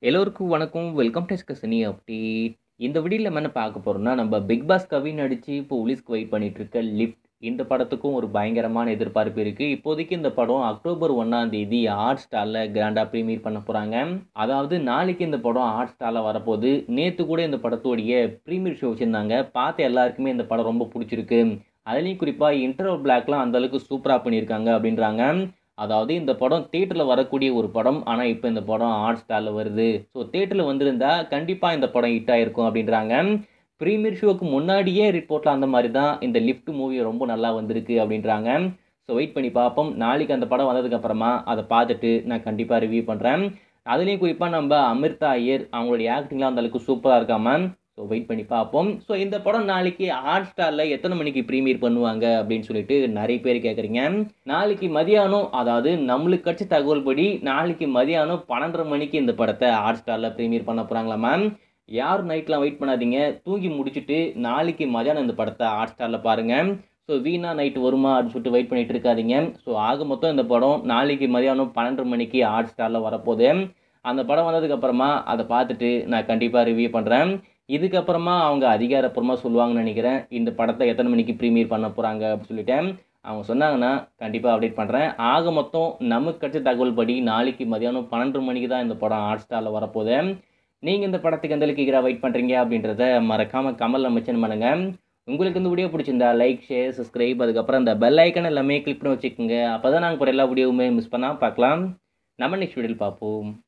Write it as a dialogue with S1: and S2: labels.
S1: எல்லோருக்கும் வணக்கம் welcome to கசனி update இந்த வீடியோவில் நம்ம என்ன பார்க்க போகிறோம்னா நம்ம பிக் பாஸ் கவி நடித்து இப்போ உலிஸ்க்கு வெயிட் பண்ணிட்டு இருக்க லிஃப்ட் இந்த படத்துக்கும் ஒரு பயங்கரமான எதிர்பார்ப்பு இருக்குது இப்போதைக்கு இந்த படம் அக்டோபர் ஒன்றாம் தேதி ஹாட் ஸ்டாரில் கிராண்டாக ப்ரீமியர் பண்ண போகிறாங்க அதாவது நாளைக்கு இந்த படம் ஹாட் ஸ்டாரில் வரப்போகுது நேற்று கூட இந்த படத்தோடைய ப்ரீமியர் ஷோ வச்சுருந்தாங்க பார்த்த எல்லாருக்குமே இந்த படம் ரொம்ப பிடிச்சிருக்கு அதுலேயும் குறிப்பாக இன்டர்வல் பிளாக்லாம் அந்தளவுக்கு சூப்பராக பண்ணியிருக்காங்க அப்படின்றாங்க அதாவது இந்த படம் தேட்டரில் வரக்கூடிய ஒரு படம் ஆனால் இப்போ இந்த படம் ஹாட் ஸ்டாரில் வருது ஸோ தேட்டரில் வந்திருந்தா கண்டிப்பாக இந்த படம் ஹிட் ஆகிருக்கும் அப்படின்றாங்க ப்ரீமியர் ஷோக்கு முன்னாடியே ரிப்போர்ட்டில் அந்த மாதிரி தான் இந்த லிஃப்ட் மூவி ரொம்ப நல்லா வந்திருக்கு அப்படின்றாங்க ஸோ வெயிட் பண்ணி பார்ப்போம் நாளைக்கு அந்த படம் வந்ததுக்கப்புறமா அதை பார்த்துட்டு நான் கண்டிப்பாக ரிவ்யூ பண்ணுறேன் அதுலேயும் குறிப்பாக நம்ம அமிர்தா ஐயர் அவங்களுடைய ஆக்டிங்லாம் அந்த அளவுக்கு சூப்பராக இருக்காம ஸோ வெயிட் பண்ணி பார்ப்போம் ஸோ இந்த படம் நாளைக்கு ஹாட் ஸ்டாரில் எத்தனை மணிக்கு ப்ரீமியர் பண்ணுவாங்க அப்படின்னு சொல்லிட்டு நிறைய பேர் கேட்குறீங்க நாளைக்கு மதியானம் அதாவது நம்மளுக்கு கட்சி தகவல் படி நாளைக்கு மதியானம் பன்னெண்டரை மணிக்கு இந்த படத்தை ஹாட் ஸ்டாரில் ப்ரீமியர் பண்ண போகிறாங்களா மேம் யார் நைட்லாம் வெயிட் பண்ணாதீங்க தூங்கி முடிச்சுட்டு நாளைக்கு மதியானம் இந்த படத்தை ஹாட் ஸ்டாரில் பாருங்கள் ஸோ வீணா நைட் வருமா அப்படின்னு சொல்லிட்டு வெயிட் பண்ணிட்டு இருக்காதீங்க ஸோ ஆக மொத்தம் இந்த படம் நாளைக்கு மதியானம் பன்னெண்டரை மணிக்கு ஹாட் ஸ்டாரில் வரப்போகுது அந்த படம் வந்ததுக்கப்புறமா அதை பார்த்துட்டு நான் கண்டிப்பாக ரிவ்யூ பண்ணுறேன் இதுக்கப்புறமா அவங்க அதிகாரப்பூர்வமாக சொல்லுவாங்கன்னு நினைக்கிறேன் இந்த படத்தை எத்தனை மணிக்கு ப்ரீமியர் பண்ண போகிறாங்க அப்படின்னு சொல்லிட்டேன் அவங்க சொன்னாங்கன்னா கண்டிப்பாக அப்டேட் பண்ணுறேன் ஆக மொத்தம் நமக்கு கிடைச்ச தகவல் படி நாளைக்கு மதியானம் பன்னெண்டு மணிக்கு தான் இந்த படம் ஹாட் ஸ்டாரில் வரப்போகுது நீங்கள் இந்த படத்துக்கு எந்த அளவுக்கு வெயிட் பண்ணுறீங்க அப்படின்றத மறக்காமல் கமலில் மென்ஷன் பண்ணுங்கள் உங்களுக்கு இந்த வீடியோ பிடிச்சிருந்தா லைக் ஷேர் சப்ஸ்கிரைப் அதுக்கப்புறம் இந்த பெல் ஐக்கன் எல்லாமே கிளிக் பண்ணி வச்சுக்கோங்க அப்போ தான் நாங்கள் போகிற எல்லா வீடியோவுமே மிஸ் பண்ணால் பார்க்கலாம் நம்ம நெக்ஸ்ட் வீடியோவில் பார்ப்போம்